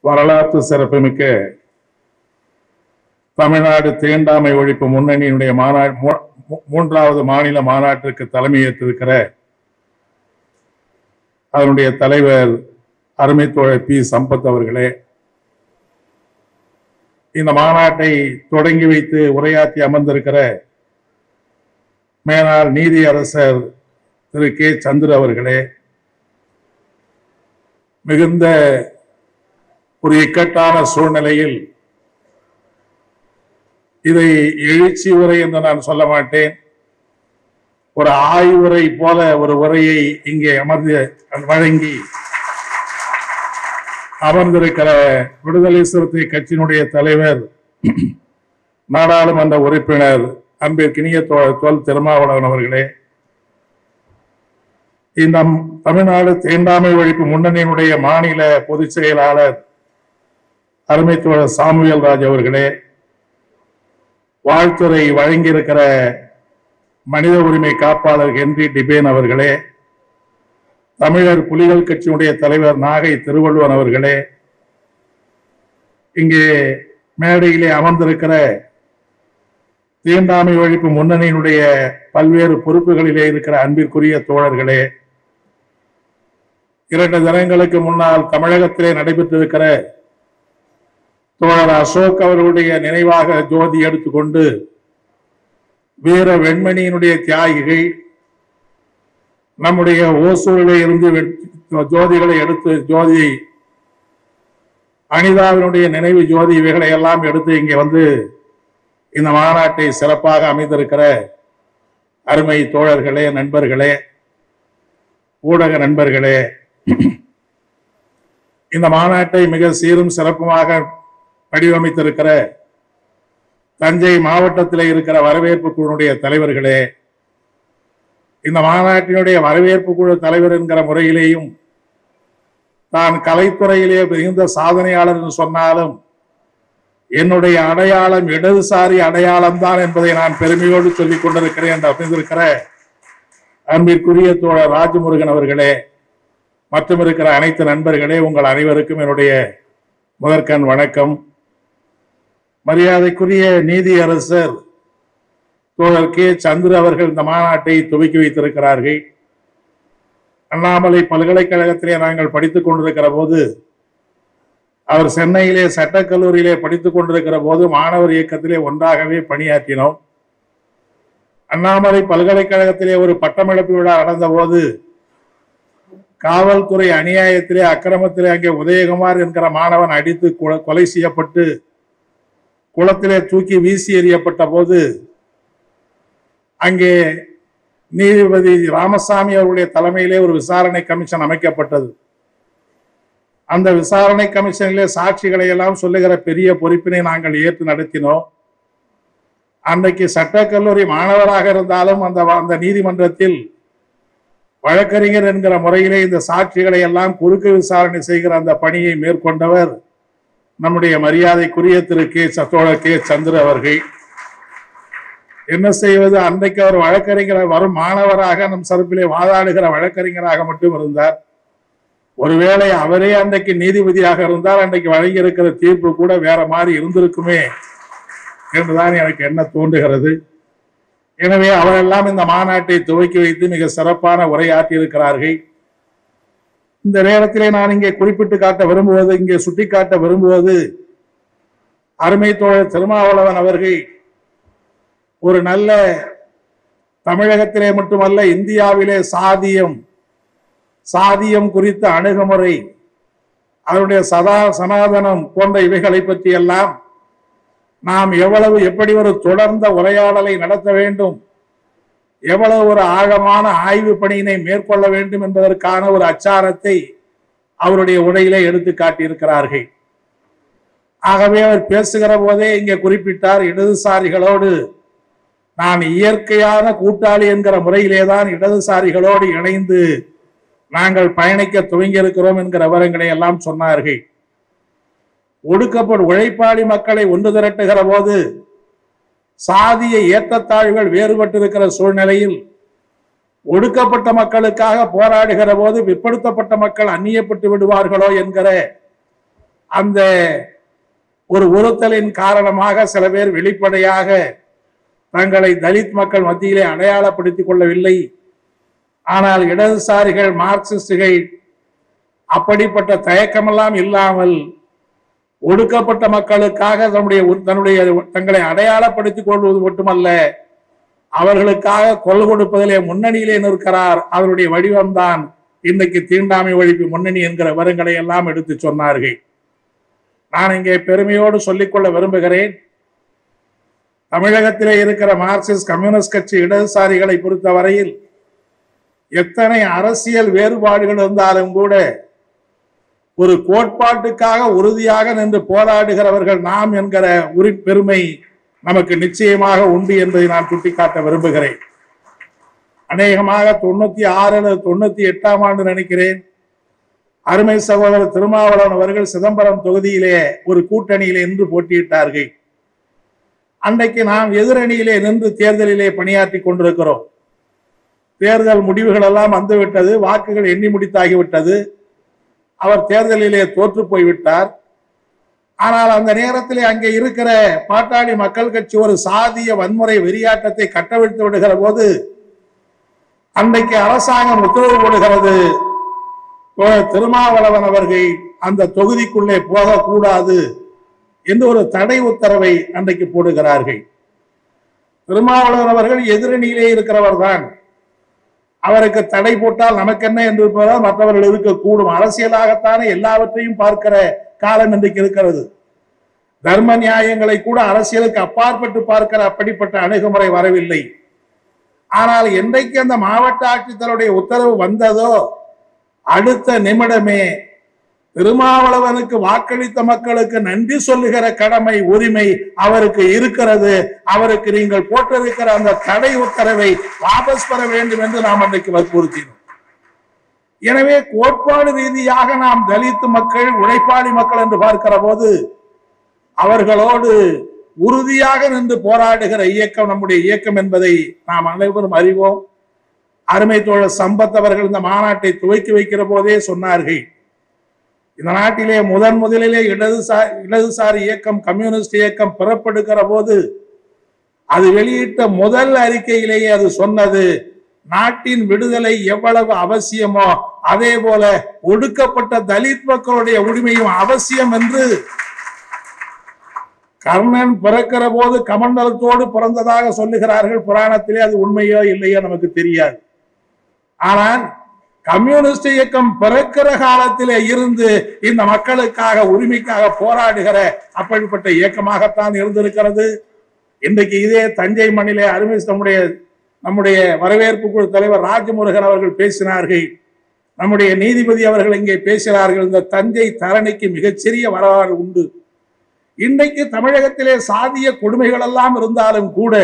வரலாற்று சிறப்புமிக்க தமிழ்நாடு தீண்டாமை ஒழிப்பு முன்னணியினுடைய மாநாடு மூ- மூ- மூன்றாவது மாநில மாநாட்டிற்கு தலைமையேற்றிருக்கிற அதனுடைய தலைவர் அருமை தோழர் பி சம்பத் அவர்களே இந்த மாநாட்டை தொடங்கி வைத்து உரையாற்றி அமர்ந்திருக்கிற மேலாள் நீதி அரசர் திரு கே சந்திர அவர்களே மிகுந்த ஒரு இக்கட்டான சூழ்நிலையில் இதை எழுச்சி உரை என்று நான் சொல்ல மாட்டேன் ஒரு ஆய்வுரை போல ஒரு உரையை இங்கே அமர்ந்து வழங்கி அமர்ந்திருக்கிற விடுதலை சிறுத்தை கட்சியினுடைய தலைவர் நாடாளுமன்ற உறுப்பினர் அன்பிற்கினிய தோழர் தொல் திருமாவளவன் அவர்களே இந்த தமிழ்நாடு தீண்டாமை ஒழிப்பு முன்னணியினுடைய மாநில பொதுச் செயலாளர் அருமை தோழர் சாமுவேல் ராஜ் அவர்களே வாழ்த்துறை வழங்கியிருக்கிற மனித உரிமை காப்பாளர் ஹென்றி டிபேன் அவர்களே தமிழர் புலிகள் கட்சியினுடைய தலைவர் நாகை திருவள்ளுவன் அவர்களே இங்கே மேடையிலே அமர்ந்திருக்கிற தீண்டாமை ஒழிப்பு முன்னணியினுடைய பல்வேறு பொறுப்புகளிலே இருக்கிற அன்பிற்குரிய தோழர்களே இரண்டு தினங்களுக்கு முன்னால் தமிழகத்திலே நடைபெற்றிருக்கிற தோழர் அசோக் அவர்களுடைய நினைவாக ஜோதி எடுத்துக்கொண்டு வீர வெண்மணியினுடைய தியாகிகள் நம்முடைய ஓசூரிலே இருந்து வெ- ஜோதிகளை எடுத்து ஜோதி அனிதாவினுடைய நினைவு ஜோதி இவைகளை எல்லாம் எடுத்து இங்கே வந்து இந்த மாநாட்டை சிறப்பாக அமைந்திருக்கிற அருமை தோழர்களே நண்பர்களே ஊடக நண்பர்களே இந்த மாநாட்டை மிக சீரும் சிறப்புமாக வடிவமைத்திருக்கிற தஞ்சை மாவட்டத்தில் இருக்கிற வரவேற்பு குழுவுடைய தலைவர்களே இந்த மாநாட்டினுடைய வரவேற்பு குழு தலைவர் என்கிற முறையிலேயும் தான் கலைத்துறையிலே மிகுந்த சாதனையாளர் என்று சொன்னாலும் என்னுடைய அடையாளம் இடதுசாரி அடையாளம் தான் என்பதை நான் பெருமையோடு சொல்லிக் கொண்டிருக்கிறேன் என்று அமைந்திருக்கிற அன்பிற்குரிய தோழர் ராஜமுருகன் அவர்களே மற்றும் இருக்கிற அனைத்து நண்பர்களே உங்கள் அனைவருக்கும் என்னுடைய முதற்கண் வணக்கம் மரியாதைக்குரிய நீதியரசர் தோழர் கே சந்திர அவர்கள் இந்த மாநாட்டை துவக்கி வைத்திருக்கிறார்கள் அண்ணாமலை பல்கலைக்கழகத்திலே நாங்கள் படித்துக் கொண்டிருக்கிற போது அவர் சென்னையிலே சட்டக்கல்லூரியிலே படித்துக் கொண்டிருக்கிற போது மாணவர் இயக்கத்திலே ஒன்றாகவே பணியாற்றினோம் அண்ணாமலை பல்கலைக்கழகத்திலே ஒரு பட்டமளிப்பு விழா நடந்த போது காவல்துறை அநியாயத்திலே அக்கிரமத்திலே அங்கே உதயகுமார் என்கிற மாணவன் அடித்து கொலை- கொலை செய்யப்பட்டு குளத்திலே தூக்கி வீசி எறியப்பட்ட போது அங்கே நீதிபதி ராமசாமி அவருடைய தலைமையிலே ஒரு விசாரணை கமிஷன் அமைக்கப்பட்டது அந்த விசாரணை கமிஷனிலே சாட்சிகளை எல்லாம் சொல்லுகிற பெரிய பொறுப்பினை நாங்கள் ஏற்று நடத்தினோம் அன்றைக்கு சட்டக்கல்லூரி மாணவராக இருந்தாலும் அந்த அந்த நீதிமன்றத்தில் வழக்கறிஞர் என்கிற முறையிலே இந்த சாட்சிகளை எல்லாம் குறுக்கு விசாரணை செய்கிற அந்த பணியை மேற்கொண்டவர் நம்முடைய மரியாதைக்குரிய திரு கே சத்தோழர் கே சந்திர அவர்கள் என்ன செய்வது அன்றைக்கு அவர் வழக்கறிஞர் வரும் மாணவராக நம் சார்பிலே வாதாடுகிற வழக்கறிஞராக மட்டும் இருந்தார் ஒருவேளை அவரே அன்றைக்கு நீதிபதியாக இருந்தால் அன்றைக்கு வழங்கியிருக்கிற தீர்ப்பு கூட வேற மாதிரி இருந்திருக்குமே என்றுதான் எனக்கு என்ன தோன்றுகிறது எனவே அவரெல்லாம் இந்த மாநாட்டை துவக்கி வைத்து மிக சிறப்பான உரையாற்றி இருக்கிறார்கள் இந்த நேரத்திலே நான் இங்கே குறிப்பிட்டு காட்ட விரும்புவது இங்கே சுட்டிக்காட்ட விரும்புவது அருமை தோழர் திருமாவளவன் அவர்கள் ஒரு நல்ல தமிழகத்திலே மட்டுமல்ல இந்தியாவிலே சாதியம் சாதியம் குறித்த அணுகுமுறை அதனுடைய சதா சனாதனம் போன்ற இவைகளை பற்றி எல்லாம் நாம் எவ்வளவு எப்படி ஒரு தொடர்ந்த உரையாடலை நடத்த வேண்டும் எவ்வளவு ஒரு ஆழமான ஆய்வு பணியினை மேற்கொள்ள வேண்டும் என்பதற்கான ஒரு அச்சாரத்தை அவருடைய உரையிலே எடுத்து காட்டியிருக்கிறார்கள் ஆகவே அவர் பேசுகிற போதே இங்கே குறிப்பிட்டார் இடதுசாரிகளோடு நான் இயற்கையான கூட்டாளி என்கிற முறையிலேதான் இடதுசாரிகளோடு இணைந்து நாங்கள் பயணிக்க துவங்கி இருக்கிறோம் என்கிற விவரங்களை எல்லாம் சொன்னார்கள் ஒடுக்கப்படும் உழைப்பாளி மக்களை ஒன்று திரட்டுகிற போது சாதிய ஏற்றத்தாழ்வுகள் வேறுபட்டிருக்கிற சூழ்நிலையில் ஒடுக்கப்பட்ட மக்களுக்காக போராடுகிற போது பிற்படுத்தப்பட்ட மக்கள் அந்நியப்பட்டு விடுவார்களோ என்கிற அந்த ஒரு உறுத்தலின் காரணமாக சில பேர் வெளிப்படையாக தங்களை தலித் மக்கள் மத்தியிலே அடையாளப்படுத்திக் கொள்ளவில்லை ஆனால் இடதுசாரிகள் மார்க்சிஸ்டுகள் அப்படிப்பட்ட தயக்கமெல்லாம் இல்லாமல் ஒடுக்கப்பட்ட மக்களுக்காக தன்னுடைய தன்னுடைய தங்களை அடையாளப்படுத்திக் கொள்வது மட்டுமல்ல அவர்களுக்காக கொல் கொடுப்பதிலே முன்னணியிலே நிற்கிறார் அவருடைய வடிவம்தான் இன்னைக்கு தீண்டாமை ஒழிப்பு முன்னணி என்கிற விவரங்களை எல்லாம் எடுத்து சொன்னார்கள் நான் இங்கே பெருமையோடு சொல்லிக்கொள்ள விரும்புகிறேன் தமிழகத்திலே இருக்கிற மார்க்சிஸ்ட் கம்யூனிஸ்ட் கட்சி இடதுசாரிகளை பொறுத்த வரையில் எத்தனை அரசியல் வேறுபாடுகள் இருந்தாலும் கூட ஒரு கோட்பாட்டுக்காக உறுதியாக நின்று போராடுகிறவர்கள் நாம் என்கிற உரி பெருமை நமக்கு நிச்சயமாக உண்டு என்பதை நான் சுட்டிக்காட்ட விரும்புகிறேன் அநேகமாக தொண்ணூத்தி ஆறு அல்லது தொண்ணூத்தி எட்டாம் ஆண்டு நினைக்கிறேன் அருமை சகோதரர் திருமாவளவன் அவர்கள் சிதம்பரம் தொகுதியிலே ஒரு கூட்டணியிலே நின்று போட்டியிட்டார்கள் அன்றைக்கு நாம் எதிரணியிலே நின்று தேர்தலிலே பணியாற்றி கொண்டிருக்கிறோம் தேர்தல் முடிவுகள் எல்லாம் வந்துவிட்டது வாக்குகள் எண்ணி முடித்தாகிவிட்டது அவர் தேர்தலிலே தோற்று போய்விட்டார் ஆனால் அந்த நேரத்திலே அங்கே இருக்கிற பாட்டாளி மக்கள் கட்சி ஒரு சாதிய வன்முறை வெறியாட்டத்தை கட்டவிழ்த்து விடுகிற போது அன்றைக்கு அரசாங்கம் உத்தரவு போடுகிறது தோழர் திருமாவளவன் அவர்கள் அந்த தொகுதிக்குள்ளே போகக்கூடாது என்று ஒரு தடை உத்தரவை அன்றைக்கு போடுகிறார்கள் திருமாவளவன் அவர்கள் எதிரணியிலே இருக்கிறவர் தான் அவருக்கு தடை போட்டால் நமக்கு என்ன என்று இருப்பதால் மற்றவர்கள் இருக்கக்கூடும் அரசியலாகத்தானே எல்லாவற்றையும் பார்க்கிற காலம் இன்றைக்கு இருக்கிறது தர்ம நியாயங்களை கூட அரசியலுக்கு அப்பாற்பட்டு பார்க்கிற அப்படிப்பட்ட அணுகுமுறை வரவில்லை ஆனால் என்றைக்கு அந்த மாவட்ட ஆட்சித்தருடைய உத்தரவு வந்ததோ அடுத்த நிமிடமே திருமாவளவனுக்கு வாக்களித்த மக்களுக்கு நன்றி சொல்லுகிற கடமை உரிமை அவருக்கு இருக்கிறது அவருக்கு நீங்கள் போட்டிருக்கிற அந்த தடை உத்தரவை வாபஸ் பெற வேண்டும் என்று நாம் அன்றைக்கு வற்புறுத்தினோம் எனவே கோட்பாடு ரீதியாக நாம் தலித்து மக்கள் உழைப்பாளி மக்கள் என்று பார்க்கிற போது அவர்களோடு உறுதியாக நின்று போராடுகிற இயக்கம் நம்முடைய இயக்கம் என்பதை நாம் அனைவரும் அறிவோம் அருமை தோழர் சம்பத் அவர்கள் இந்த மாநாட்டை துவக்கி வைக்கிற போதே சொன்னார்கள் இந்த நாட்டிலே முதன் முதலிலே இடதுசாரி இடதுசாரி இயக்கம் கம்யூனிஸ்ட் இயக்கம் புறப்படுகிற போது அது வெளியிட்ட முதல் அறிக்கையிலேயே அது சொன்னது நாட்டின் விடுதலை எவ்வளவு அவசியமோ அதே போல ஒடுக்கப்பட்ட தலித் மக்களுடைய உரிமையும் அவசியம் என்று கர்ணன் பிறக்கிற போது கமண்டலத்தோடு பிறந்ததாக சொல்லுகிறார்கள் புராணத்திலே அது உண்மையோ இல்லையோ நமக்கு தெரியாது ஆனால் கம்யூனிஸ்ட் இயக்கம் பிறக்கிற காலத்திலே இருந்து இந்த மக்களுக்காக உரிமைக்காக போராடுகிற அப்படிப்பட்ட இயக்கமாகத்தான் இருந்திருக்கிறது இன்றைக்கு இதே தஞ்சை மண்ணிலே அருமை நம்முடைய நம்முடைய வரவேற்பு குழு தலைவர் ராஜமுருகன் அவர்கள் பேசினார்கள் நம்முடைய நீதிபதி அவர்கள் இங்கே பேசினார்கள் இந்த தஞ்சை தரணிக்கு மிகச்சிறிய வரலாறு உண்டு இன்றைக்கு தமிழகத்திலே சாதிய கொடுமைகள் எல்லாம் இருந்தாலும் கூட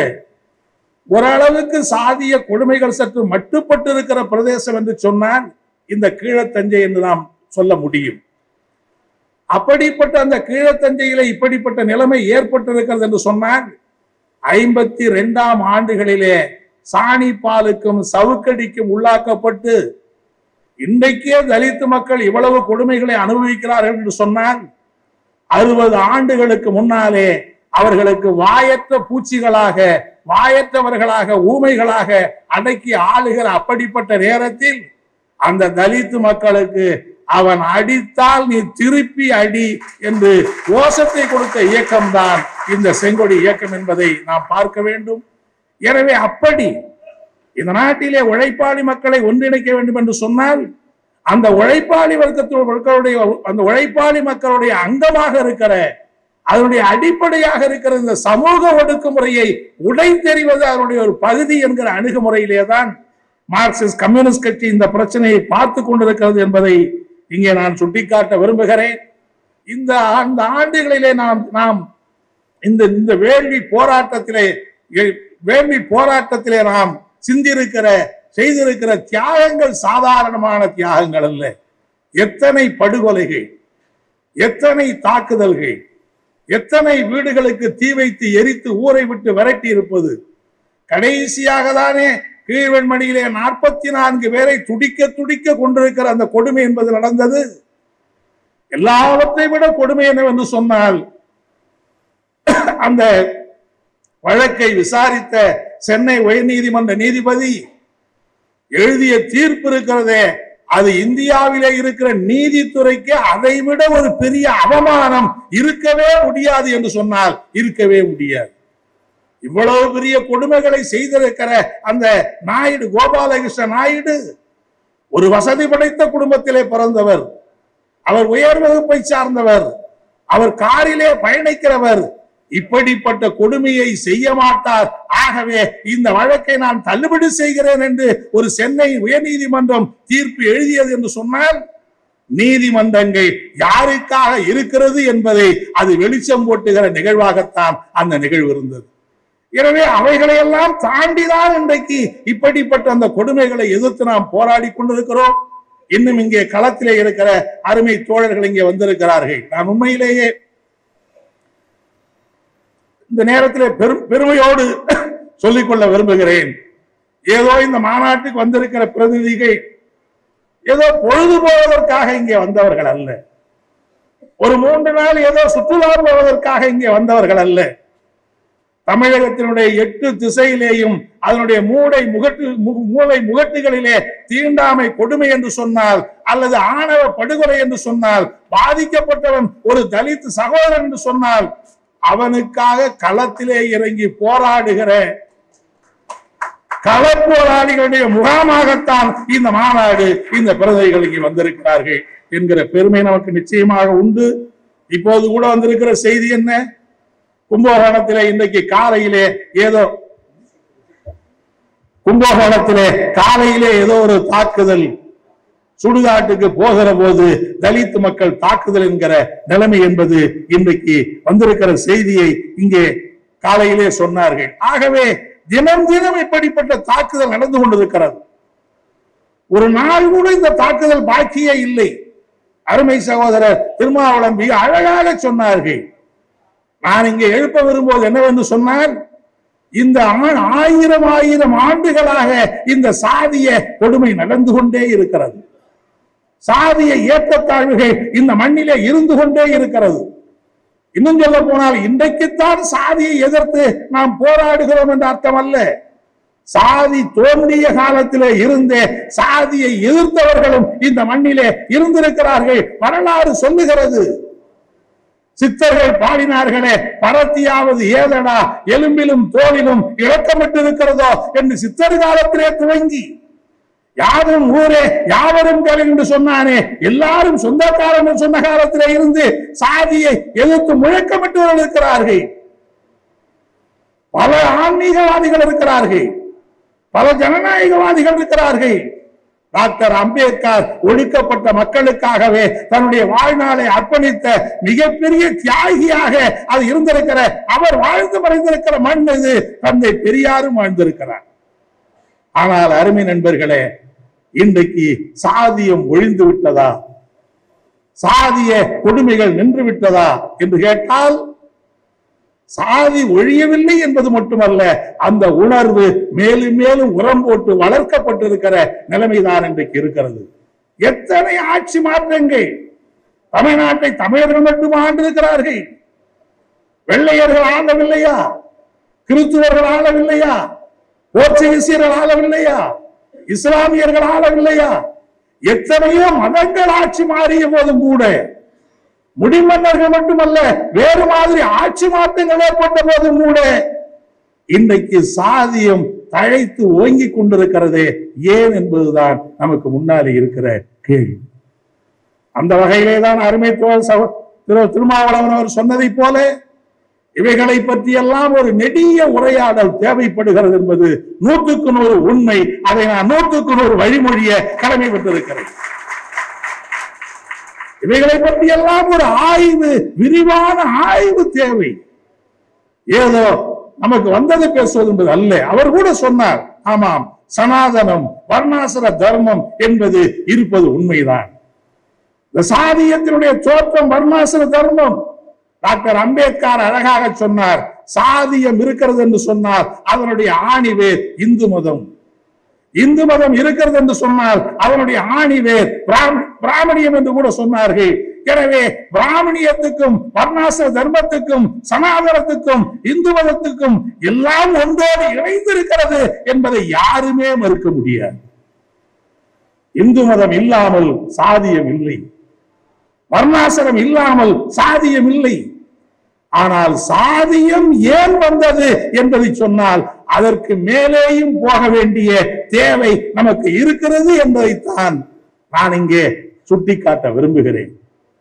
ஓரளவுக்கு சாதிய கொடுமைகள் சற்று மட்டுப்பட்டு இருக்கிற பிரதேசம் என்று சொன்னால் இந்த கீழத்தஞ்சை என்று நாம் சொல்ல முடியும் அப்படிப்பட்ட அந்த கீழத்தஞ்சையில இப்படிப்பட்ட நிலைமை ஏற்பட்டிருக்கிறது என்று சொன்னால் ஐம்பத்தி ரெண்டாம் ஆண்டுகளிலே சாணி பாலுக்கும் சவுக்கடிக்கும் உள்ளாக்கப்பட்டு இன்றைக்கே தலித்து மக்கள் இவ்வளவு கொடுமைகளை அனுபவிக்கிறார்கள் என்று சொன்னால் அறுபது ஆண்டுகளுக்கு முன்னாலே அவர்களுக்கு வாயற்ற பூச்சிகளாக வாயற்றவர்களாக ஊமைகளாக அடக்கி ஆளுகிற அப்படிப்பட்ட நேரத்தில் அந்த தலித்து மக்களுக்கு அவன் அடித்தால் நீ திருப்பி அடி என்று கோஷத்தை கொடுத்த இயக்கம்தான் இந்த செங்கொடி இயக்கம் என்பதை நாம் பார்க்க வேண்டும் எனவே அப்படி இந்த நாட்டிலே உழைப்பாளி மக்களை ஒன்றிணைக்க வேண்டும் என்று சொன்னால் அந்த உழைப்பாளி வர்க்கத்து மக்களுடைய அந்த உழைப்பாளி மக்களுடைய அங்கமாக இருக்கிற அதனுடைய அடிப்படையாக இருக்கிற இந்த சமூக ஒடுக்குமுறையை உடைத்தெறிவது அதனுடைய ஒரு பகுதி என்கிற அணுகுமுறையிலே தான் மார்க்சிஸ்ட் கம்யூனிஸ்ட் கட்சி இந்த பிரச்சனையை பார்த்து கொண்டிருக்கிறது என்பதை இங்கே நான் சுட்டிக்காட்ட விரும்புகிறேன் இந்த அந்த ஆண்டுகளிலே நாம் நாம் இந்த இந்த வேள்வி போராட்டத்திலே எ- வேள்வி போராட்டத்திலே நாம் சிந்திருக்கிற செய்திருக்கிற தியாகங்கள் சாதாரணமான தியாகங்கள் அல்ல எத்தனை படுகொலைகள் எத்தனை தாக்குதல்கள் எத்தனை வீடுகளுக்கு தீ வைத்து எரித்து ஊரை விட்டு விரட்டி இருப்பது கடைசியாக தானே கீழ்வெண்மணியிலே நாற்பத்தி நான்கு பேரை துடிக்க துடிக்க கொண்டிருக்கிற அந்த கொடுமை என்பது நடந்தது எல்லாவற்றை விட கொடுமை என்னவென்று சொன்னால் அந்த வழக்கை விசாரித்த சென்னை உயர்நீதிமன்ற நீதிபதி எழுதிய தீர்ப்பு இருக்கிறதே அது இந்தியாவிலே இருக்கிற நீதித்துறைக்கு அதை விட ஒரு பெரிய அவமானம் இருக்கவே முடியாது என்று சொன்னால் இருக்கவே முடியாது இவ்வளவு பெரிய கொடுமைகளை செய்திருக்கிற அந்த நாயுடு கோபாலகிருஷ்ண நாயுடு ஒரு வசதி படைத்த குடும்பத்திலே பிறந்தவர் அவர் உயர் வகுப்பை சார்ந்தவர் அவர் காரிலே பயணிக்கிறவர் இப்படிப்பட்ட கொடுமையை செய்ய மாட்டார் ஆகவே இந்த வழக்கை நான் தள்ளுபடி செய்கிறேன் என்று ஒரு சென்னை உயர்நீதிமன்றம் தீர்ப்பு எழுதியது என்று சொன்னால் நீதிமன்றங்கள் யாருக்காக இருக்கிறது என்பதை அது வெளிச்சம் போட்டுகிற நிகழ்வாகத்தான் அந்த நிகழ்வு இருந்தது எனவே அவைகளையெல்லாம் தாண்டிதான் இன்றைக்கு இப்படிப்பட்ட அந்த கொடுமைகளை எதிர்த்து நாம் போராடி கொண்டிருக்கிறோம் இன்னும் இங்கே களத்திலே இருக்கிற அருமை தோழர்கள் இங்கே வந்திருக்கிறார்கள் நான் உண்மையிலேயே இந்த நேரத்திலே பெரும் பெருமையோடு சொல்லிக்கொள்ள விரும்புகிறேன் ஏதோ இந்த மாநாட்டுக்கு வந்திருக்கிற பிரதிநிதிகள் ஏதோ பொழுது போவதற்காக இங்கே வந்தவர்கள் அல்ல ஒரு மூன்று நாள் ஏதோ சுற்றுலா போவதற்காக இங்கே வந்தவர்கள் அல்ல தமிழகத்தினுடைய எட்டு திசையிலேயும் அதனுடைய மூளை முகட்டு மு- மூளை முகட்டுகளிலே தீண்டாமை கொடுமை என்று சொன்னால் அல்லது ஆணவ படுகொலை என்று சொன்னால் பாதிக்கப்பட்டவன் ஒரு தலித் சகோதரன் என்று சொன்னால் அவனுக்காக களத்திலே இறங்கி போராடுகிற களப்போராளிகளுடைய முகாமாகத்தான் இந்த மாநாடு இந்த பிரதிகள் இங்கே வந்திருக்கிறார்கள் என்கிற பெருமை நமக்கு நிச்சயமாக உண்டு இப்போது கூட வந்திருக்கிற செய்தி என்ன கும்பகோணத்திலே இன்றைக்கு காலையிலே ஏதோ கும்பகோணத்திலே காலையிலே ஏதோ ஒரு தாக்குதல் சுடுகாட்டுக்கு போகிற போது தலித் மக்கள் தாக்குதல் என்கிற நிலைமை என்பது இன்றைக்கு வந்திருக்கிற செய்தியை இங்கே காலையிலே சொன்னார்கள் ஆகவே தினம் தினம் இப்படிப்பட்ட தாக்குதல் நடந்து கொண்டிருக்கிறது ஒரு நாள் கூட இந்த தாக்குதல் பாக்கியே இல்லை அருமை சகோதரர் திருமாவளம் மிக அழகாக சொன்னார்கள் நான் இங்கே எழுப்ப விரும்புவது என்னவென்று சொன்னால் இந்த ஆ- ஆயிரம் ஆயிரம் ஆண்டுகளாக இந்த சாதிய கொடுமை நடந்து கொண்டே இருக்கிறது சாதிய ஏற்றத்தாழ்வுகள் இந்த மண்ணிலே இருந்து கொண்டே இருக்கிறது இன்னும் சொல்ல போனால் இன்றைக்குத்தான் சாதியை எதிர்த்து நாம் போராடுகிறோம் என்ற அர்த்தம் அல்ல சாதி தோன்றிய காலத்திலே இருந்தே சாதியை எதிர்த்தவர்களும் இந்த மண்ணிலே இருந்திருக்கிறார்கள் வரலாறு சொல்லுகிறது சித்தர்கள் பாடினார்களே பரத்தியாவது ஏதடா எலும்பிலும் தோலிலும் இழக்கமிட்டிருக்கிறதோ என்று சித்தர் காலத்திலே துவங்கி யாரும் ஊரே யாவரும் கேள் என்று சொன்னானே எல்லாரும் சொந்தக்காரன் என்று சொன்ன காலத்திலே இருந்து சாதியை எதிர்த்து முழக்கமிட்டவர்கள் இருக்கிறார்கள் பல ஆன்மீகவாதிகள் இருக்கிறார்கள் பல ஜனநாயகவாதிகள் இருக்கிறார்கள் டாக்டர் அம்பேத்கர் ஒழிக்கப்பட்ட மக்களுக்காகவே தன்னுடைய வாழ்நாளை அர்ப்பணித்த மிகப்பெரிய தியாகியாக அது இருந்திருக்கிற அவர் வாழ்ந்து மறைந்திருக்கிற மண் இது தந்தை பெரியாரும் வாழ்ந்திருக்கிறார் ஆனால் அருமை நண்பர்களே இன்றைக்கு சாதியம் ஒழிந்து விட்டதா சாதிய கொடுமைகள் நின்று விட்டதா என்று கேட்டால் சாதி ஒழியவில்லை என்பது மட்டுமல்ல அந்த உணர்வு மேலும் மேலும் உரம் போட்டு வளர்க்கப்பட்டிருக்கிற நிலைமைதான் இன்றைக்கு இருக்கிறது எத்தனை ஆட்சி மாற்றங்கள் தமிழ்நாட்டை தமிழர்கள் மட்டும் ஆண்டிருக்கிறார்கள் வெள்ளையர்கள் ஆளவில்லையா கிறிஸ்துவர்கள் ஆளவில்லையா போர்ச்சுகீசியர்கள் ஆளவில்லையா இஸ்லாமியர்கள் ஆளவில்லையா எத்தனையோ மதங்கள் ஆட்சி மாறிய போதும் கூட முடிமன்னர்கள் மட்டுமல்ல வேறு மாதிரி ஆட்சி மாற்றங்கள் ஏற்பட்ட போதும் கூட இன்றைக்கு சாதியம் தழைத்து ஓங்கிக் கொண்டிருக்கிறதே ஏன் என்பதுதான் நமக்கு முன்னாலே இருக்கிற கேள்வி அந்த வகையிலே தான் அருமை தோழர் சகோ- திரு திருமாவளவன் அவர் சொன்னதைப் போல இவைகளை பற்றியெல்லாம் ஒரு நெடிய உரையாடல் தேவைப்படுகிறது என்பது நூற்றுக்கு நூறு உண்மை அதை நான் நூற்றுக்கு நூறு வழிமொழிய கடமைப்பட்டிருக்கிறேன் இவைகளை பற்றியெல்லாம் ஒரு ஆய்வு விரிவான ஆய்வு தேவை ஏதோ நமக்கு வந்ததை பேசுவது என்பது அல்ல அவர் கூட சொன்னார் ஆமாம் சனாதனம் வர்ணாசிர தர்மம் என்பது இருப்பது உண்மைதான் இந்த சாதியத்தினுடைய தோற்றம் வர்ணாசிர தர்மம் டாக்டர் அம்பேத்கர் அழகாக சொன்னார் சாதியம் இருக்கிறது என்று சொன்னார் அதனுடைய ஆணிவேர் இந்து மதம் இந்து மதம் இருக்கிறது என்று சொன்னால் அதனுடைய ஆணிவேர் பிராம- பிராமணியம் என்று கூட சொன்னார்கள் எனவே பிராமணியத்துக்கும் வர்ணாசிர தர்மத்துக்கும் சனாதனத்துக்கும் இந்து மதத்துக்கும் எல்லாம் ஒன்றோடு இணைந்திருக்கிறது என்பதை யாருமே மறுக்க முடியாது இந்து மதம் இல்லாமல் சாதியம் இல்லை வர்ணாசிரம் இல்லாமல் சாதியம் இல்லை ஆனால் சாதியம் ஏன் வந்தது என்பதை சொன்னால் அதற்கு மேலேயும் போக வேண்டிய தேவை நமக்கு இருக்கிறது என்பதைத்தான் நான் இங்கே சுட்டிக்காட்ட விரும்புகிறேன்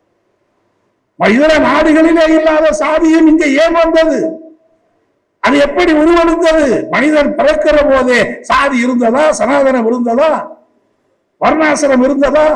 இதர நாடுகளிலே இல்லாத சாதியம் இங்கே ஏன் வந்தது அது எப்படி உருவெடுத்தது மனிதன் பிறக்கிற போதே சாதி இருந்ததா சனாதனம் இருந்ததா வர்ணாசிரம் இருந்ததா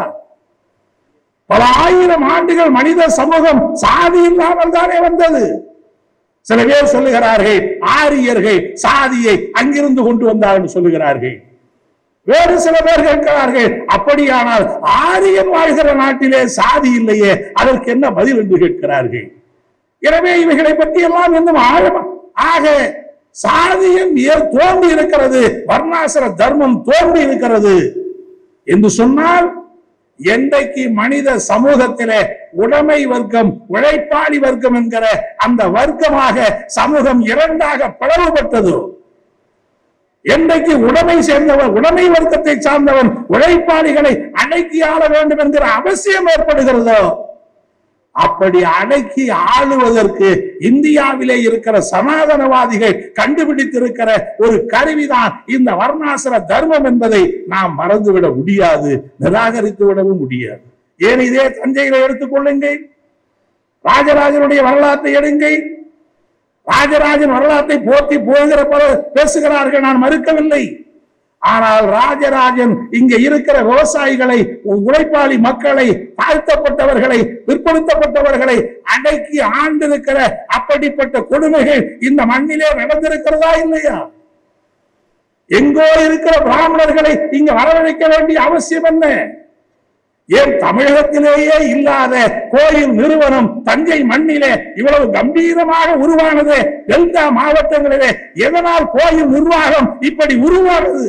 பல ஆயிரம் ஆண்டுகள் மனித சமூகம் சாதி இல்லாமல் தானே வந்தது சில பேர் சொல்லுகிறார்கள் ஆரியர்கள் சாதியை அங்கிருந்து கொண்டு வந்தார்கள் சொல்லுகிறார்கள் வேறு சில பேர் கேட்கிறார்கள் அப்படியானால் ஆரியன் வாழ்கிற நாட்டிலே சாதி இல்லையே அதற்கு என்ன பதில் என்று கேட்கிறார்கள் எனவே இவைகளை பற்றி எல்லாம் இன்னும் ஆழமா ஆக சாதியம் ஏ- தோன்றி இருக்கிறது வர்ணாசிர தர்மம் தோன்றி இருக்கிறது என்று சொன்னால் என்றைக்கு மனித சமூகத்திலே உடைமை வர்க்கம் உழைப்பாளி வர்க்கம் என்கிற அந்த வர்க்கமாக சமூகம் இரண்டாக பிளவுபட்டதோ என்றைக்கு உடைமை சேர்ந்தவன் உடைமை வர்க்கத்தை சார்ந்தவன் உழைப்பாளிகளை அடக்கி ஆள வேண்டும் என்கிற அவசியம் ஏற்படுகிறதோ அப்படி அடக்கி ஆளுவதற்கு இந்தியாவிலே இருக்கிற சனாதனவாதிகள் கண்டுபிடித்திருக்கிற ஒரு கருவிதான் இந்த வர்ணாசிர தர்மம் என்பதை நாம் மறந்துவிட முடியாது நிராகரித்து விடவும் முடியாது ஏன் இதே தஞ்சையில எடுத்துக்கொள்ளுங்கள் ராஜராஜனுடைய வரலாற்றை எடுங்கள் ராஜராஜன் வரலாற்றை போற்றி போகிற போல பேசுகிறார்கள் நான் மறுக்கவில்லை ஆனால் ராஜராஜன் இங்க இருக்கிற விவசாயிகளை உழைப்பாளி மக்களை தாழ்த்தப்பட்டவர்களை பிற்படுத்தப்பட்டவர்களை அடக்கி ஆண்டிருக்கிற அப்படிப்பட்ட கொடுமைகள் இந்த மண்ணிலே நடந்திருக்கிறதா இல்லையா எங்கோ இருக்கிற பிராமணர்களை இங்க வரவழைக்க வேண்டிய அவசியம் என்ன ஏன் தமிழகத்திலேயே இல்லாத கோயில் நிறுவனம் தஞ்சை மண்ணிலே இவ்வளவு கம்பீரமாக உருவானது டெல்டா மாவட்டங்களிலே எதனால் கோயில் நிர்வாகம் இப்படி உருவானது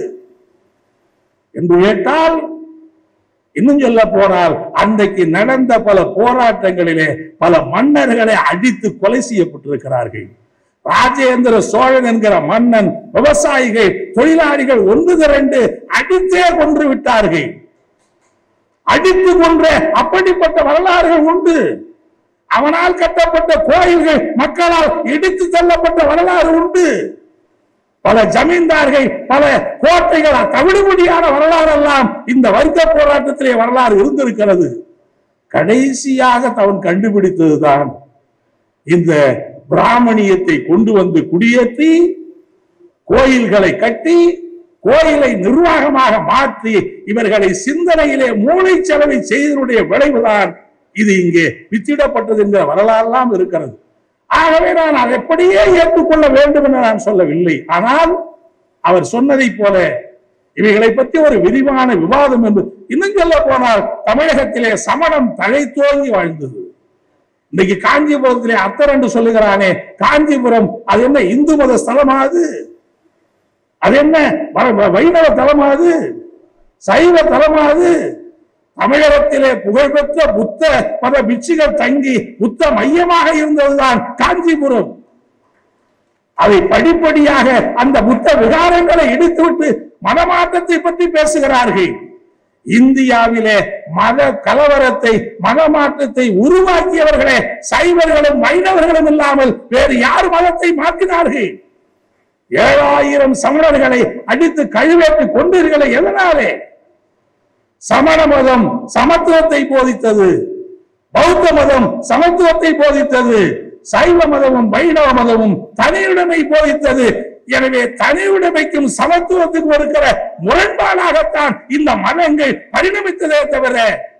என்று கேட்டால் இன்னும் சொல்ல போனால் அன்றைக்கு நடந்த பல போராட்டங்களிலே பல மன்னர்களை அடித்து கொலை செய்யப்பட்டிருக்கிறார்கள் ராஜேந்திர சோழன் என்கிற மன்னன் விவசாயிகள் தொழிலாளிகள் ஒன்று திரண்டு அடித்தே கொன்று விட்டார்கள் அடித்து கொன்ற அப்படிப்பட்ட வரலாறுகள் உண்டு அவனால் கட்டப்பட்ட கோயில்கள் மக்களால் இடித்து தள்ளப்பட்ட வரலாறு உண்டு பல ஜமீன்தார்கள் பல கோட்டைகள் தவிடுபடியான வரலாறு எல்லாம் இந்த வர்க்க போராட்டத்திலே வரலாறு இருந்திருக்கிறது கடைசியாக அவன் கண்டுபிடித்ததுதான் இந்த பிராமணியத்தை கொண்டு வந்து குடியேற்றி கோயில்களை கட்டி கோயிலை நிர்வாகமாக மாற்றி இவர்களை சிந்தனையிலே மூளை செலவை செய்தனுடைய விளைவுதான் இது இங்கே வித்திடப்பட்டது என்கிற வரலாறுலாம் இருக்கிறது ஆகவே நான் அதை எப்படியே ஏற்றுக்கொள்ள வேண்டும் என்று நான் சொல்லவில்லை ஆனால் அவர் சொன்னதை போல இவைகளை பற்றி ஒரு விரிவான விவாதம் என்று இன்னும் சொல்ல போனால் தமிழகத்திலே சமணம் தழைத்தோங்கி வாழ்ந்தது இன்னைக்கு காஞ்சிபுரத்திலே அத்தர் என்று சொல்லுகிறானே காஞ்சிபுரம் அது என்ன இந்து மத ஸ்தலமா அது அது என்ன வ- வ- வைணவ தலமா அது சைவ தலமா அது தமிழகத்திலே புகழ்பெற்ற புத்த மத பிட்சுகள் தங்கி புத்த மையமாக இருந்ததுதான் காஞ்சிபுரம் அதை படிப்படியாக அந்த புத்த விகாரங்களை இடித்துவிட்டு மதமாற்றத்தை பற்றி பேசுகிறார்கள் இந்தியாவிலே மத கலவரத்தை மதமாற்றத்தை உருவாக்கியவர்களே சைவர்களும் வைணவர்களும் இல்லாமல் வேறு யார் மதத்தை மாற்றினார்கள் ஏழாயிரம் சமணர்களை அடித்து கழுவேற்றி கொண்டீர்களே எதனாலே சமண மதம் சமத்துவத்தை போதித்தது பௌத்த மதம் சமத்துவத்தை போதித்தது சைவ மதமும் வைணவ மதமும் தனியுடைமை போதித்தது எனவே தனியுடைமைக்கும் சமத்துவத்துக்கும் இருக்கிற முரண்பாடாகத்தான் இந்த மதங்கள் பரிணமித்ததே தவிர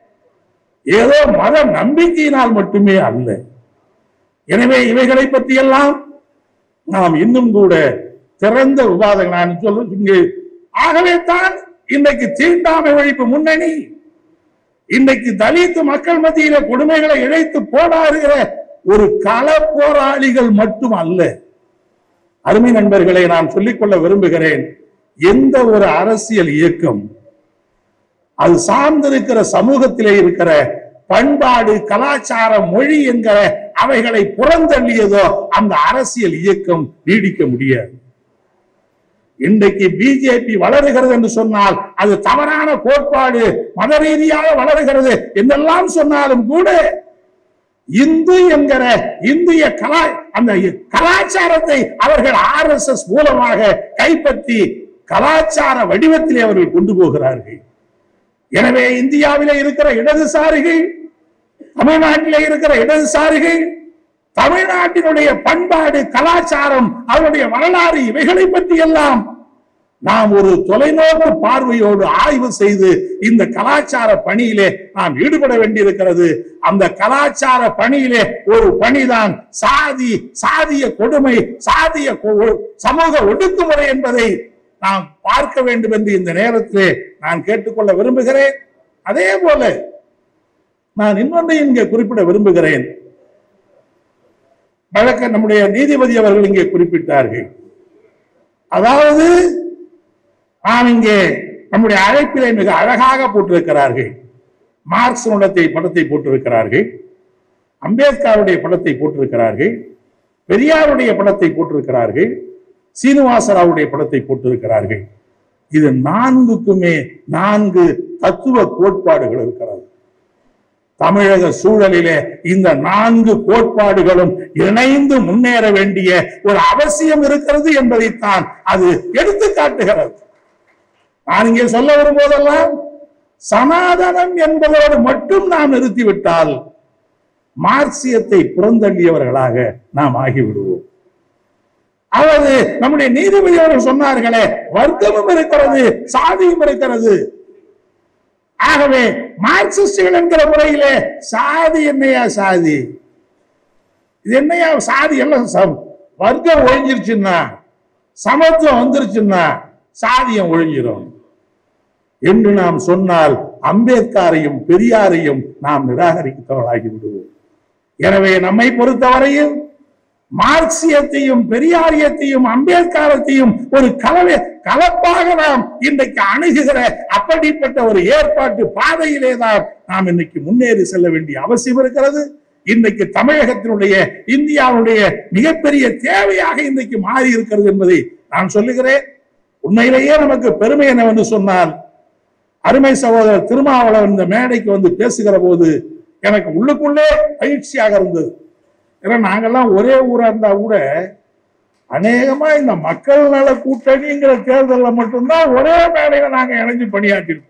ஏதோ மத நம்பிக்கையினால் மட்டுமே அல்ல எனவே இவைகளை பற்றியெல்லாம் நாம் இன்னும் கூட திறந்த விவாதங்கள் நான் சொல்ல இங்கு ஆகவே தான் இன்றைக்கு தீண்டாமை ஒழிப்பு முன்னணி இன்றைக்கு தலித் மக்கள் மத்தியில கொடுமைகளை இழைத்து போராடுகிற ஒரு கள போராளிகள் மட்டும் அல்ல அருமை நண்பர்களை நான் சொல்லிக்கொள்ள விரும்புகிறேன் எந்த ஒரு அரசியல் இயக்கம் அது சார்ந்திருக்கிற சமூகத்திலே இருக்கிற பண்பாடு கலாச்சாரம் மொழி என்கிற அவைகளை புறந்தள்ளியதோ அந்த அரசியல் இயக்கம் நீடிக்க முடியாது இன்றைக்கு பிஜேபி வளருகிறது என்று சொன்னால் அது தவறான கோட்பாடு மத ரீதியாக வளருகிறது என்றெல்லாம் சொன்னாலும் கூட இந்து என்கிற இந்திய கலா அந்த கலாச்சாரத்தை அவர்கள் ஆர் எஸ் எஸ் மூலமாக கைப்பற்றி கலாச்சார வடிவத்திலே அவர்கள் கொண்டு போகிறார்கள் எனவே இந்தியாவிலே இருக்கிற இடதுசாரிகள் தமிழ்நாட்டிலே இருக்கிற இடதுசாரிகள் தமிழ்நாட்டினுடைய பண்பாடு கலாச்சாரம் அவருடைய வரலாறு இவைகளை பற்றி எல்லாம் நாம் ஒரு தொலைநோக்கு பார்வையோடு ஆய்வு செய்து இந்த கலாச்சார பணியிலே நாம் ஈடுபட வேண்டியிருக்கிறது அந்த கலாச்சார பணியிலே ஒரு பணிதான் சாதி சாதிய கொடுமை சாதிய கொ- சமூக ஒடுக்குமுறை என்பதை நாம் பார்க்க வேண்டும் என்று இந்த நேரத்திலே நான் கேட்டுக்கொள்ள விரும்புகிறேன் அதே போல நான் இன்னொன்றையும் இங்கே குறிப்பிட விரும்புகிறேன் வழக்க நம்முடைய நீதிபதி அவர்கள் இங்கே குறிப்பிட்டார்கள் அதாவது நாம் இங்கே நம்முடைய அழைப்பிலே மிக அழகாக போட்டிருக்கிறார்கள் மார்க்ஸ் படத்தை படத்தை போட்டிருக்கிறார்கள் அம்பேத்கருடைய படத்தை போட்டிருக்கிறார்கள் பெரியாருடைய படத்தை போட்டிருக்கிறார்கள் சீனிவாசராவுடைய படத்தை போட்டிருக்கிறார்கள் இது நான்குக்குமே நான்கு தத்துவ கோட்பாடுகள் இருக்கிறது தமிழக சூழலிலே இந்த நான்கு கோட்பாடுகளும் இணைந்து முன்னேற வேண்டிய ஒரு அவசியம் இருக்கிறது என்பதைத்தான் அது எடுத்து காட்டுகிறது நான் இங்கே சொல்ல வரும்போதெல்லாம் சனாதனம் என்பதோடு மட்டும் நாம் நிறுத்திவிட்டால் மார்க்சியத்தை புறந்தள்ளியவர்களாக நாம் ஆகிவிடுவோம் அதாவது நம்முடைய நீதிபதி அவர்கள் சொன்னார்களே வர்க்கமும் இருக்கிறது சாதியும் இருக்கிறது ஆகவே மார்க்சிஸ்டுகள் என்கிற முறையிலே சாதி என்னையா சாதி இது என்னையா சாதி எல்லாம் சம் வர்க்கம் ஒழிஞ்சிருச்சுன்னா சமத்துவம் வந்துருச்சுன்னா சாதியம் ஒழிஞ்சிரும் என்று நாம் சொன்னால் அம்பேத்கரையும் பெரியாரையும் நாம் நிராகரித்தவர்களாகி விடுவோம் எனவே நம்மை பொறுத்தவரையில் மார்க்சியத்தையும் பெரியாரியத்தையும் அம்பேத்கரத்தையும் ஒரு கலவை கலப்பாக நாம் இன்றைக்கு அணுகுகிற அப்படிப்பட்ட ஒரு ஏற்பாட்டு பாதையிலே தான் நாம் இன்னைக்கு முன்னேறி செல்ல வேண்டிய அவசியம் இருக்கிறது இன்றைக்கு தமிழகத்தினுடைய இந்தியாவுடைய மிகப்பெரிய தேவையாக இன்றைக்கு மாறி இருக்கிறது என்பதை நான் சொல்லுகிறேன் உண்மையிலேயே நமக்கு பெருமை என்னவென்று சொன்னால் அருமை சகோதரர் திருமாவளவன் இந்த மேடைக்கு வந்து பேசுகிற போது எனக்கு உள்ளுக்குள்ளே மகிழ்ச்சியாக இருந்தது ஏன்னா நாங்கெல்லாம் ஒரே ஊரா இருந்தா கூட அநேகமா இந்த மக்கள் நல கூட்டணிங்கிற தேர்தலில் மட்டும்தான் ஒரே மேடையில நாங்க இணைஞ்சு பணியாற்றிருக்கோம்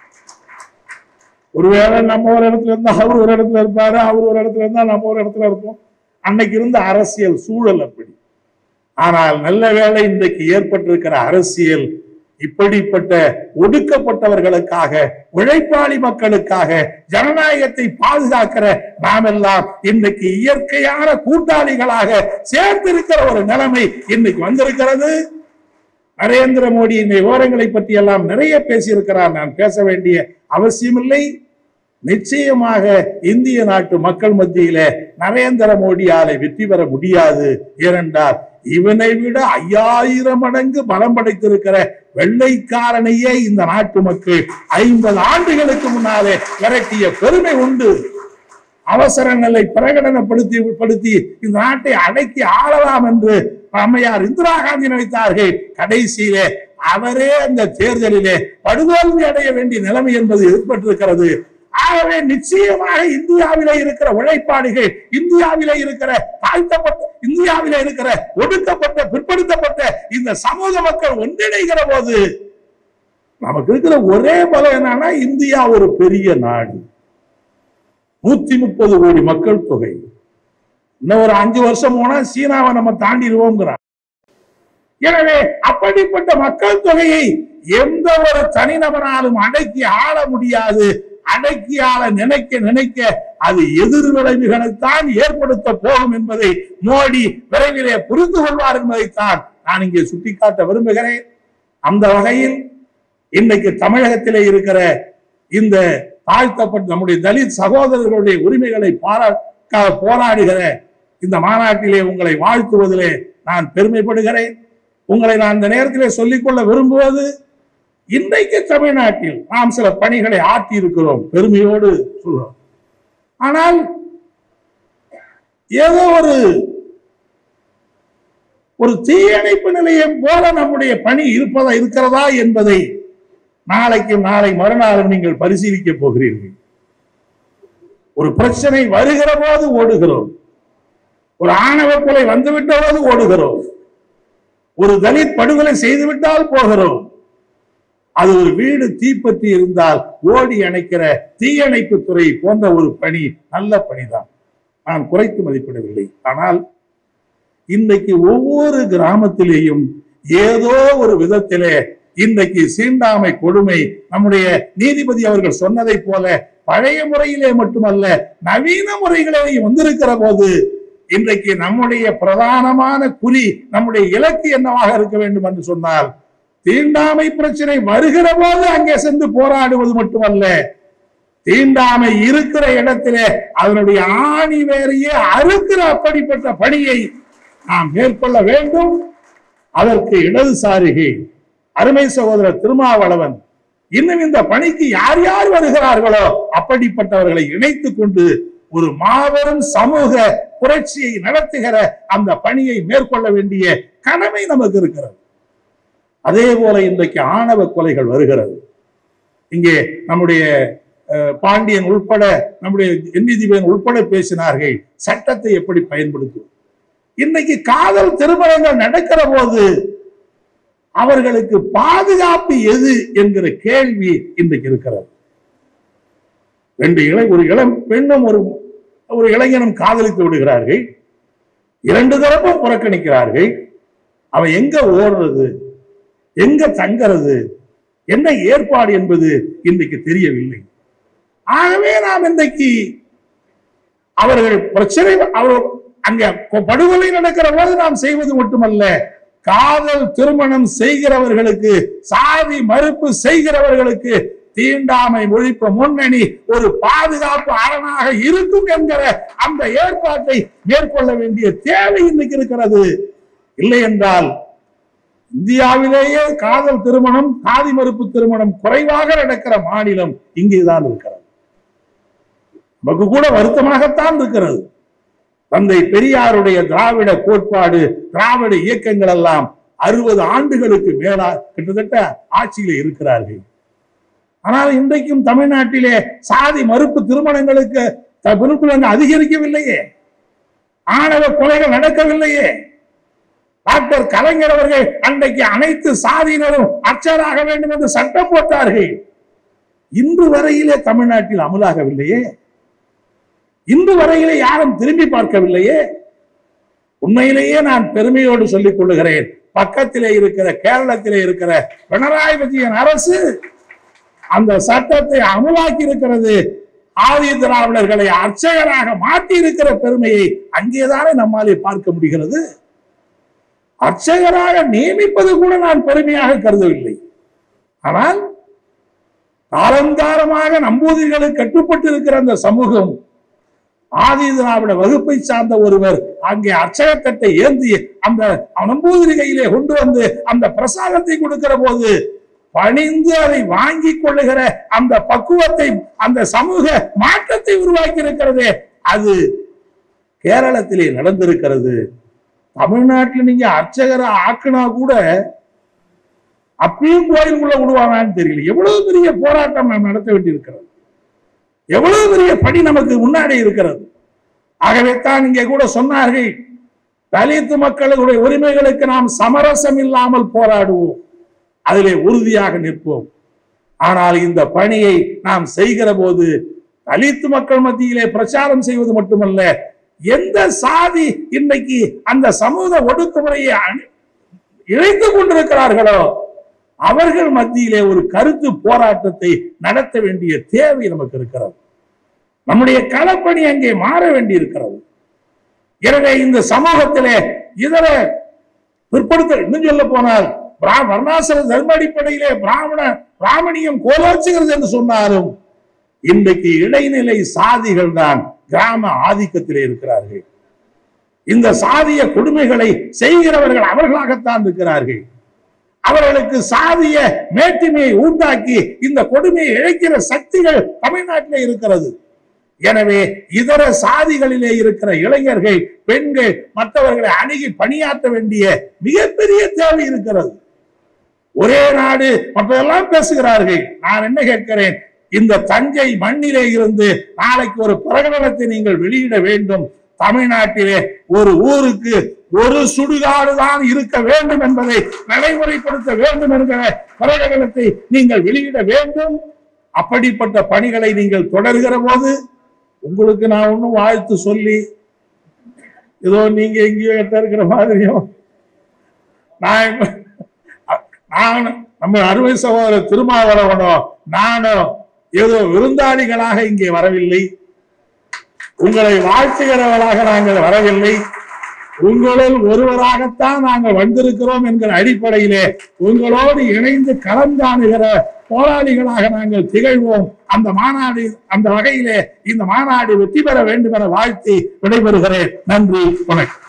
ஒருவேளை நம்ம ஒரு இடத்துல இருந்தா அவர் ஒரு இடத்துல இருப்பாரு அவர் ஒரு இடத்துல இருந்தா நம்ம ஒரு இடத்துல இருப்போம் அன்னைக்கு இருந்த அரசியல் சூழல் அப்படி ஆனால் நல்ல வேளை இன்றைக்கு ஏற்பட்டிருக்கிற அரசியல் இப்படிப்பட்ட ஒடுக்கப்பட்டவர்களுக்காக உழைப்பாளி மக்களுக்காக ஜனநாயகத்தை பாதுகாக்கிற நாம் எல்லாம் இன்றைக்கு இயற்கையான கூட்டாளிகளாக சேர்ந்திருக்கிற ஒரு நிலைமை இன்னைக்கு வந்திருக்கிறது நரேந்திர மோடி இந்த விவரங்களை பற்றி எல்லாம் நிறைய பேசியிருக்கிறார் நான் பேச வேண்டிய அவசியமில்லை நிச்சயமாக இந்திய நாட்டு மக்கள் மத்தியில நரேந்திர மோடியால வெற்றி பெற முடியாது ஏனென்றால் இவனை விட ஐயாயிரம் மடங்கு பலம் படைத்திருக்கிற வெள்ளைக்காரனையே இந்த நாட்டு மக்கள் ஐம்பது ஆண்டுகளுக்கு முன்னாலே விரட்டிய பெருமை உண்டு அவசர நிலை பிரகடனப்படுத்தி படுத்தி இந்த நாட்டை அடக்கி ஆளலாம் என்று அம்மையார் இந்திரா காந்தி நினைத்தார்கள் கடைசியிலே அவரே அந்த தேர்தலிலே படுதோல்வி அடைய வேண்டிய நிலைமை என்பது ஏற்பட்டிருக்கிறது ஆகவே நிச்சயமாக இந்தியாவிலே இருக்கிற உழைப்பாளிகள் இந்தியாவிலே இருக்கிற தாழ்த்தப்பட்ட இந்தியாவிலே இருக்கிற ஒடுக்கப்பட்ட பிற்படுத்தப்பட்ட இந்த சமூக மக்கள் ஒன்றிணைகிற போது நமக்கு இருக்கிற ஒரே பலம் என்னன்னா இந்தியா ஒரு பெரிய நாடு நூத்தி முப்பது கோடி மக்கள் தொகை இன்னும் ஒரு அஞ்சு வருஷம் போனா சீனாவை நம்ம தாண்டிடுவோங்கிறான் எனவே அப்படிப்பட்ட மக்கள் தொகையை எந்த ஒரு தனிநபராலும் அடக்கி ஆள முடியாது அடக்கி ஆள நினைக்க நினைக்க அது எதிர்விளைவுகளைத்தான் ஏற்படுத்த போகும் என்பதை மோடி விரைவிலே புரிந்து கொள்வார் என்பதைத்தான் நான் இங்கே சுட்டிக்காட்ட விரும்புகிறேன் அந்த வகையில் இன்னைக்கு தமிழகத்திலே இருக்கிற இந்த தாழ்த்தப்பட்ட நம்முடைய தலித் சகோதரர்களுடைய உரிமைகளை பாராட்ட போராடுகிற இந்த மாநாட்டிலே உங்களை வாழ்த்துவதிலே நான் பெருமைப்படுகிறேன் உங்களை நான் இந்த நேரத்திலே சொல்லிக்கொள்ள விரும்புவது இன்றைக்கு தமிழ்நாட்டில் நாம் சில பணிகளை ஆற்றி இருக்கிறோம் பெருமையோடு சொல்றோம் ஆனால் ஏதோ ஒரு ஒரு தீயணைப்பு நிலையம் போல நம்முடைய பணி இருப்பதா இருக்கிறதா என்பதை நாளைக்கும் நாளை மறுநாளும் நீங்கள் பரிசீலிக்க போகிறீர்கள் ஒரு பிரச்சனை வருகிற போது ஓடுகிறோம் ஒரு ஆணவ கொலை வந்துவிட்ட போது ஓடுகிறோம் ஒரு தலித் படுகொலை செய்துவிட்டால் போகிறோம் அது ஒரு வீடு தீப்பற்றி இருந்தால் ஓடி அணைக்கிற தீயணைப்பு துறை போன்ற ஒரு பணி நல்ல பணிதான் நான் குறைத்து மதிப்பிடவில்லை ஆனால் இன்றைக்கு ஒவ்வொரு கிராமத்திலேயும் ஏதோ ஒரு விதத்திலே இன்றைக்கு சீண்டாமை கொடுமை நம்முடைய நீதிபதி அவர்கள் சொன்னதை போல பழைய முறையிலே மட்டுமல்ல நவீன முறைகளே வந்திருக்கிற போது இன்றைக்கு நம்முடைய பிரதானமான குறி நம்முடைய இலக்கு என்னவாக இருக்க வேண்டும் என்று சொன்னால் தீண்டாமை பிரச்சனை வருகிற போது அங்கே சென்று போராடுவது மட்டுமல்ல தீண்டாமை இருக்கிற இடத்திலே அதனுடைய ஆணி வேறையே அறுக்கிற அப்படிப்பட்ட பணியை நாம் மேற்கொள்ள வேண்டும் அதற்கு இடதுசாரிகை அருமை சகோதரர் திருமாவளவன் இன்னும் இந்த பணிக்கு யார் யார் வருகிறார்களோ அப்படிப்பட்டவர்களை இணைத்துக் கொண்டு ஒரு மாபெரும் சமூக புரட்சியை நடத்துகிற அந்த பணியை மேற்கொள்ள வேண்டிய கடமை நமக்கு இருக்கிறது அதே போல இன்றைக்கு ஆணவ கொலைகள் வருகிறது இங்கே நம்முடைய அஹ், பாண்டியன் உள்பட நம்முடைய எண்ணிதிபன் உள்பட பேசினார்கள் சட்டத்தை எப்படி பயன்படுத்துவது இன்னைக்கு காதல் திருமணங்கள் நடக்கிற போது அவர்களுக்கு பாதுகாப்பு எது என்கிற கேள்வி இன்றைக்கு இருக்கிறது ரெண்டு இளை ஒரு இளம் பெண்ணும் ஒரு ஒரு இளைஞனும் காதலித்து விடுகிறார்கள் இரண்டு தரப்பும் புறக்கணிக்கிறார்கள் அவன் எங்க ஓடுறது எங்க தங்கிறது என்ன ஏற்பாடு என்பது இன்றைக்கு தெரியவில்லை ஆகவே நாம் இன்றைக்கு அவர்கள் பிரச்சனை அவர் அங்க கொ- படுகொலை நடக்கிற போது நாம் செய்வது மட்டுமல்ல காதல் திருமணம் செய்கிறவர்களுக்கு சாதி மறுப்பு செய்கிறவர்களுக்கு தீண்டாமை ஒழிப்பு முன்னணி ஒரு பாதுகாப்பு அரணாக இருக்கும் என்கிற அந்த ஏற்பாட்டை மேற்கொள்ள வேண்டிய தேவை இன்னைக்கு இருக்கிறது இல்லை என்றால் இந்தியாவிலேயே காதல் திருமணம் சாதி மறுப்பு திருமணம் குறைவாக நடக்கிற மாநிலம் இங்கேதான் இருக்கிறது நமக்கு கூட வருத்தமாகத்தான் இருக்கிறது தந்தை பெரியாருடைய திராவிட கோட்பாடு திராவிட இயக்கங்கள் எல்லாம் அறுபது ஆண்டுகளுக்கு மேலா கிட்டத்தட்ட ஆட்சியில இருக்கிறார்கள் ஆனால் இன்றைக்கும் தமிழ்நாட்டிலே சாதி மறுப்பு திருமணங்களுக்கு த- விருப்பங்கள் அதிகரிக்கவில்லையே ஆணவ கொலைகள் நடக்கவில்லையே டாக்டர் கலைஞர் அவர்கள் அன்றைக்கு அனைத்து சாதியினரும் அர்ச்சராக வேண்டும் என்று சட்டம் போட்டார்கள் இன்று வரையிலே தமிழ்நாட்டில் அமலாகவில்லையே இன்று வரையிலே யாரும் திரும்பி பார்க்கவில்லையே உண்மையிலேயே நான் பெருமையோடு சொல்லிக் கொள்ளுகிறேன் பக்கத்திலே இருக்கிற கேரளத்திலே இருக்கிற பினராயி விஜயன் அரசு அந்த சட்டத்தை அமலாக்கி இருக்கிறது ஆதி திராவிடர்களை அர்ச்சகராக மாற்றி இருக்கிற பெருமையை அங்கேதானே நம்மாலே பார்க்க முடிகிறது அர்ச்சகராக நியமிப்பது கூட நான் பெருமையாக கருதவில்லை ஆனால் காலந்தாரமாக நம்பூதிரிகளுக்கு கட்டுப்பட்டு இருக்கிற அந்த சமூகம் ஆதி திராவிட வகுப்பை சார்ந்த ஒருவர் அங்கே அர்ச்சகத்தட்டை ஏந்தி அந்த நம்பூதிரி கையிலே கொண்டு வந்து அந்த பிரசாதத்தை கொடுக்கிற போது பணிந்து அதை வாங்கி கொள்ளுகிற அந்த பக்குவத்தை அந்த சமூக மாற்றத்தை உருவாக்கி இருக்கிறதே அது கேரளத்திலே நடந்திருக்கிறது தமிழ்நாட்டில் நீங்க அர்ச்சகரை ஆக்குனா கூட அப்பயும் கோயிலுக்குள்ள விடுவாங்கன்னு தெரியல எவ்வளவு பெரிய போராட்டம் நாம் நடத்த வேண்டியிருக்கிறது எவ்வளவு பெரிய பணி நமக்கு முன்னாடி இருக்கிறது ஆகவே தான் இங்கே கூட சொன்னார்கள் தலித்து மக்களுடைய உரிமைகளுக்கு நாம் சமரசம் இல்லாமல் போராடுவோம் அதிலே உறுதியாக நிற்போம் ஆனால் இந்த பணியை நாம் செய்கிற போது தலித்து மக்கள் மத்தியிலே பிரச்சாரம் செய்வது மட்டுமல்ல எந்த சாதி இன்னைக்கு அந்த சமூக ஒடுக்குமுறையை அணி- இழைத்துக் கொண்டிருக்கிறார்களோ அவர்கள் மத்தியிலே ஒரு கருத்து போராட்டத்தை நடத்த வேண்டிய தேவை நமக்கு இருக்கிறது நம்முடைய களப்பணி அங்கே மாற வேண்டி இருக்கிறது எனவே இந்த சமூகத்திலே இதர பிற்படுத்த இன்னும் சொல்ல போனால் பிரா- வர்ணாசிர தர்ம அடிப்படையிலே பிராமண பிராமணியம் கோலோச்சுகிறது என்று சொன்னாலும் இன்றைக்கு இடைநிலை சாதிகள் தான் கிராம ஆதிக்கத்திலே இருக்கிறார்கள் இந்த சாதிய கொடுமைகளை செய்கிறவர்கள் அவர்களாகத்தான் இருக்கிறார்கள் அவர்களுக்கு சாதிய மேட்டிமையை உண்டாக்கி இந்த கொடுமையை இழைக்கிற சக்திகள் தமிழ்நாட்டிலே இருக்கிறது எனவே இதர சாதிகளிலே இருக்கிற இளைஞர்கள் பெண்கள் மற்றவர்களை அணுகி பணியாற்ற வேண்டிய மிகப்பெரிய தேவை இருக்கிறது ஒரே நாடு மற்றதெல்லாம் பேசுகிறார்கள் நான் என்ன கேட்கிறேன் இந்த தஞ்சை மண்ணிலே இருந்து நாளைக்கு ஒரு பிரகடனத்தை நீங்கள் வெளியிட வேண்டும் தமிழ்நாட்டிலே ஒரு ஊருக்கு ஒரு சுடுகாடு தான் இருக்க வேண்டும் என்பதை நடைமுறைப்படுத்த வேண்டும் என்கிற பிரகடனத்தை நீங்கள் வெளியிட வேண்டும் அப்படிப்பட்ட பணிகளை நீங்கள் தொடர்கிற போது உங்களுக்கு நான் ஒன்றும் வாழ்த்து சொல்லி ஏதோ நீங்க எங்கேயோ எட்ட இருக்கிற மாதிரியும் நான் இப்ப- நான் நம்ம அருமை சகோதரர் திருமாவளவனோ நானோ ஏதோ விருந்தாளிகளாக இங்கே வரவில்லை உங்களை வாழ்த்துகிறவர்களாக நாங்கள் வரவில்லை உங்களுள் ஒருவராகத்தான் நாங்கள் வந்திருக்கிறோம் என்கிற அடிப்படையிலே உங்களோடு இணைந்து கலந்தாணுகிற போராளிகளாக நாங்கள் திகழ்வோம் அந்த மாநாடு அந்த வகையிலே இந்த மாநாடு வெற்றி பெற வேண்டும் என வாழ்த்தி விடைபெறுகிறேன் நன்றி வணக்கம்